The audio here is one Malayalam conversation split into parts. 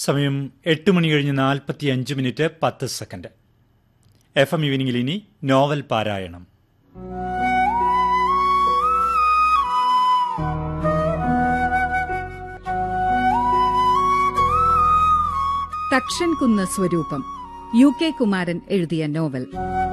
സമയം എട്ട് മണി കഴിഞ്ഞ് നാൽപ്പത്തി അഞ്ച് മിനിറ്റ് പത്ത് സെക്കൻഡ് എഫ് എം ഈവനിങ്ങിൽ ഇനി നോവൽ പാരായണം തക്ഷൻകുന്ന് സ്വരൂപം യു കെ കുമാരൻ എഴുതിയ നോവൽ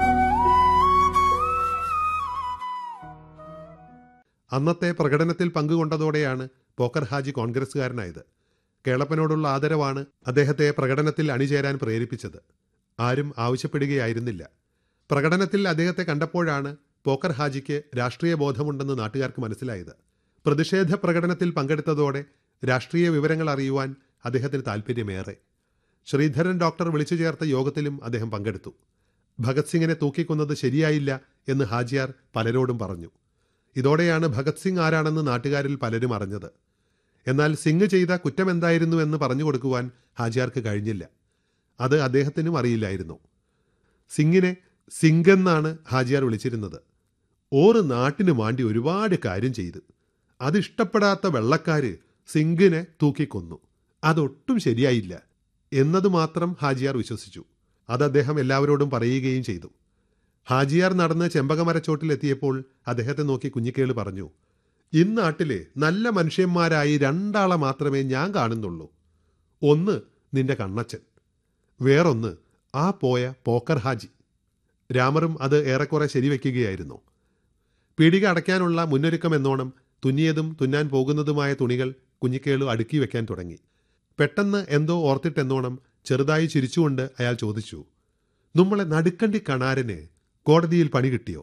അന്നത്തെ പ്രകടനത്തിൽ പങ്കുകൊണ്ടതോടെയാണ് പോക്കർ ഹാജി കോൺഗ്രസുകാരനായത് കേളപ്പനോടുള്ള ആദരവാണ് അദ്ദേഹത്തെ പ്രകടനത്തിൽ അണിചേരാൻ പ്രേരിപ്പിച്ചത് ആരും ആവശ്യപ്പെടുകയായിരുന്നില്ല പ്രകടനത്തിൽ അദ്ദേഹത്തെ കണ്ടപ്പോഴാണ് പോക്കർ ഹാജിക്ക് രാഷ്ട്രീയ ബോധമുണ്ടെന്ന് നാട്ടുകാർക്ക് മനസ്സിലായത് പ്രതിഷേധ പ്രകടനത്തിൽ പങ്കെടുത്തതോടെ രാഷ്ട്രീയ വിവരങ്ങൾ അറിയുവാൻ അദ്ദേഹത്തിന് താൽപ്പര്യമേറെ ശ്രീധരൻ ഡോക്ടർ വിളിച്ചു ചേർത്ത യോഗത്തിലും അദ്ദേഹം പങ്കെടുത്തു ഭഗത് സിംഗിനെ തൂക്കിക്കൊന്നത് ശരിയായില്ല എന്ന് ഹാജിയാർ പലരോടും പറഞ്ഞു ഇതോടെയാണ് ഭഗത് സിംഗ് ആരാണെന്ന് നാട്ടുകാരിൽ പലരും അറിഞ്ഞത് എന്നാൽ സിംഗ് ചെയ്ത കുറ്റമെന്തായിരുന്നു എന്ന് പറഞ്ഞു കൊടുക്കുവാൻ ഹാജിയാർക്ക് കഴിഞ്ഞില്ല അത് അദ്ദേഹത്തിനും അറിയില്ലായിരുന്നു സിംഗിനെ സിംഗ് എന്നാണ് ഹാജിയാർ വിളിച്ചിരുന്നത് ഓറ് നാട്ടിനു വേണ്ടി ഒരുപാട് കാര്യം ചെയ്ത് അതിഷ്ടപ്പെടാത്ത വെള്ളക്കാര് സിംഗിനെ തൂക്കിക്കൊന്നു അതൊട്ടും ശരിയായില്ല എന്നത് മാത്രം ഹാജിയാർ വിശ്വസിച്ചു അത് അദ്ദേഹം എല്ലാവരോടും പറയുകയും ചെയ്തു ഹാജിയാർ നടന്ന് ചെമ്പകമരച്ചോട്ടിലെത്തിയപ്പോൾ അദ്ദേഹത്തെ നോക്കി കുഞ്ഞിക്കേള് പറഞ്ഞു ഇന്നാട്ടിലെ നല്ല മനുഷ്യന്മാരായി രണ്ടാളെ മാത്രമേ ഞാൻ കാണുന്നുള്ളൂ ഒന്ന് നിന്റെ കണ്ണച്ചൻ വേറൊന്ന് ആ പോയ പോക്കർ ഹാജി രാമറും അത് ഏറെക്കുറെ ശരിവെക്കുകയായിരുന്നു പീടിക അടയ്ക്കാനുള്ള മുന്നൊരുക്കം എന്നോണം തുന്നിയതും തുന്നാൻ പോകുന്നതുമായ തുണികൾ കുഞ്ഞിക്കേളു അടുക്കി വെക്കാൻ തുടങ്ങി പെട്ടെന്ന് എന്തോ ഓർത്തിട്ടെന്നോണം ചെറുതായി ചിരിച്ചുകൊണ്ട് അയാൾ ചോദിച്ചു നമ്മളെ നടുക്കണ്ടി കണാരന് കോടതിയിൽ പണി കിട്ടിയോ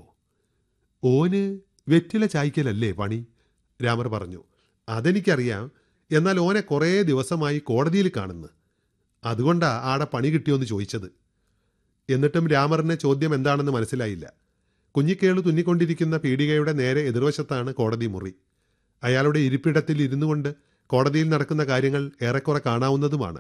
ഓന് വെറ്റില ചായ്ക്കലല്ലേ പണി രാമർ പറഞ്ഞു അതെനിക്കറിയാം എന്നാൽ ഓനെ കുറേ ദിവസമായി കോടതിയിൽ കാണുന്നു അതുകൊണ്ടാ ആടെ പണി കിട്ടിയോന്ന് ചോദിച്ചത് എന്നിട്ടും രാമറിന് ചോദ്യം എന്താണെന്ന് മനസ്സിലായില്ല കുഞ്ഞിക്കേളു തുന്നിക്കൊണ്ടിരിക്കുന്ന പീടികയുടെ നേരെ എതിർവശത്താണ് കോടതി മുറി അയാളുടെ ഇരിപ്പിടത്തിൽ ഇരുന്നു കൊണ്ട് കോടതിയിൽ നടക്കുന്ന കാര്യങ്ങൾ ഏറെക്കുറെ കാണാവുന്നതുമാണ്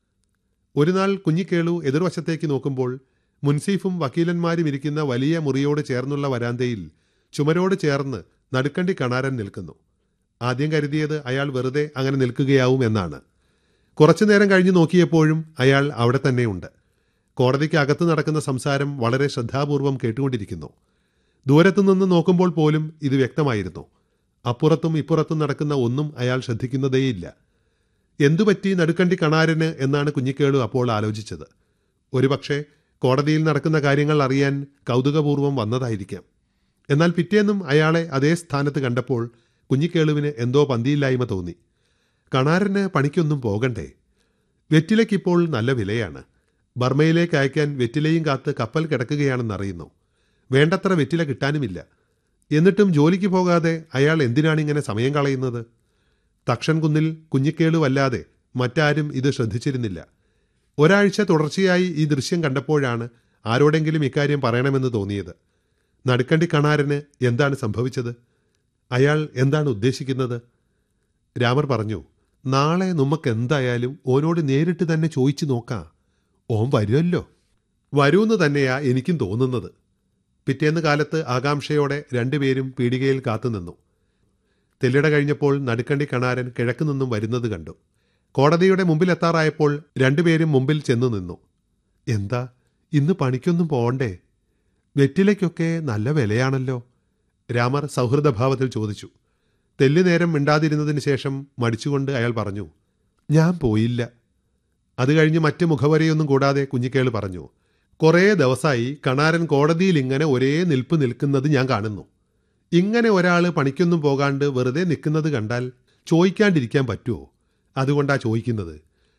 ഒരു നാൾ കുഞ്ഞിക്കേളു എതിർവശത്തേക്ക് നോക്കുമ്പോൾ മുൻസീഫും വക്കീലന്മാരും ഇരിക്കുന്ന വലിയ മുറിയോട് ചേർന്നുള്ള വരാന്തയിൽ ചുമരോട് ചേർന്ന് നടുക്കണ്ടി കണാരൻ നിൽക്കുന്നു ആദ്യം കരുതിയത് അയാൾ വെറുതെ അങ്ങനെ നിൽക്കുകയാവും എന്നാണ് കുറച്ചു നേരം കഴിഞ്ഞ് നോക്കിയപ്പോഴും അയാൾ അവിടെ തന്നെയുണ്ട് കോടതിക്ക് അകത്ത് നടക്കുന്ന സംസാരം വളരെ ശ്രദ്ധാപൂർവം കേട്ടുകൊണ്ടിരിക്കുന്നു ദൂരത്തു നിന്ന് നോക്കുമ്പോൾ പോലും ഇത് വ്യക്തമായിരുന്നു അപ്പുറത്തും ഇപ്പുറത്തും നടക്കുന്ന ഒന്നും അയാൾ ശ്രദ്ധിക്കുന്നതേയില്ല എന്തുപറ്റി നടുക്കണ്ടി കണാരന് എന്നാണ് കുഞ്ഞിക്കേളു അപ്പോൾ ആലോചിച്ചത് ഒരുപക്ഷെ കോടതിയിൽ നടക്കുന്ന കാര്യങ്ങൾ അറിയാൻ കൗതുകപൂർവ്വം വന്നതായിരിക്കാം എന്നാൽ പിറ്റേന്നും അയാളെ അതേ സ്ഥാനത്ത് കണ്ടപ്പോൾ കുഞ്ഞിക്കേളുവിന് എന്തോ പന്തിയില്ലായ്മ തോന്നി കണാരന് പണിക്കൊന്നും പോകണ്ടേ വെറ്റിലയ്ക്കിപ്പോൾ നല്ല വിലയാണ് ബർമയിലേക്ക് അയക്കാൻ വെറ്റിലയും കാത്ത് കപ്പൽ കിടക്കുകയാണെന്നറിയുന്നു വേണ്ടത്ര വെറ്റില കിട്ടാനുമില്ല എന്നിട്ടും ജോലിക്ക് പോകാതെ അയാൾ എന്തിനാണിങ്ങനെ സമയം കളയുന്നത് തക്ഷൻകുന്നിൽ കുഞ്ഞിക്കേളുവല്ലാതെ മറ്റാരും ഇത് ശ്രദ്ധിച്ചിരുന്നില്ല ഒരാഴ്ച തുടർച്ചയായി ഈ ദൃശ്യം കണ്ടപ്പോഴാണ് ആരോടെങ്കിലും ഇക്കാര്യം പറയണമെന്ന് തോന്നിയത് നടുക്കണ്ടി കണാരന് എന്താണ് സംഭവിച്ചത് അയാൾ എന്താണ് ഉദ്ദേശിക്കുന്നത് രാമർ പറഞ്ഞു നാളെ നമുക്ക് എന്തായാലും ഓനോട് നേരിട്ട് തന്നെ ചോദിച്ചു നോക്കാം ഓൻ വരുമല്ലോ വരൂന്ന് തന്നെയാ എനിക്കും തോന്നുന്നത് പിറ്റേന്ന് കാലത്ത് ആകാംക്ഷയോടെ രണ്ടുപേരും പീടികയിൽ കാത്തുനിന്നു തെല്ലിട കഴിഞ്ഞപ്പോൾ നടുക്കണ്ടി കണാരൻ കിഴക്ക് നിന്നും വരുന്നത് കണ്ടു കോടതിയുടെ മുമ്പിലെത്താറായപ്പോൾ രണ്ടുപേരും മുമ്പിൽ ചെന്നു നിന്നു എന്താ ഇന്ന് പണിക്കൊന്നും പോണ്ടേ വെറ്റിലയ്ക്കൊക്കെ നല്ല വിലയാണല്ലോ രാമർ സൗഹൃദഭാവത്തിൽ ചോദിച്ചു തെല്ലുനേരം മിണ്ടാതിരുന്നതിന് ശേഷം മടിച്ചുകൊണ്ട് അയാൾ പറഞ്ഞു ഞാൻ പോയില്ല അത് കഴിഞ്ഞ് മറ്റ് മുഖവരെയൊന്നും കൂടാതെ കുഞ്ഞിക്കേള് പറഞ്ഞു കുറേ ദിവസമായി കണാരൻ കോടതിയിൽ ഇങ്ങനെ ഒരേ നിൽപ്പ് നിൽക്കുന്നത് ഞാൻ കാണുന്നു ഇങ്ങനെ ഒരാൾ പണിക്കൊന്നും പോകാണ്ട് വെറുതെ നിൽക്കുന്നത് കണ്ടാൽ ചോദിക്കാണ്ടിരിക്കാൻ പറ്റുമോ അതുകൊണ്ടാ ചോദിക്കുന്നത്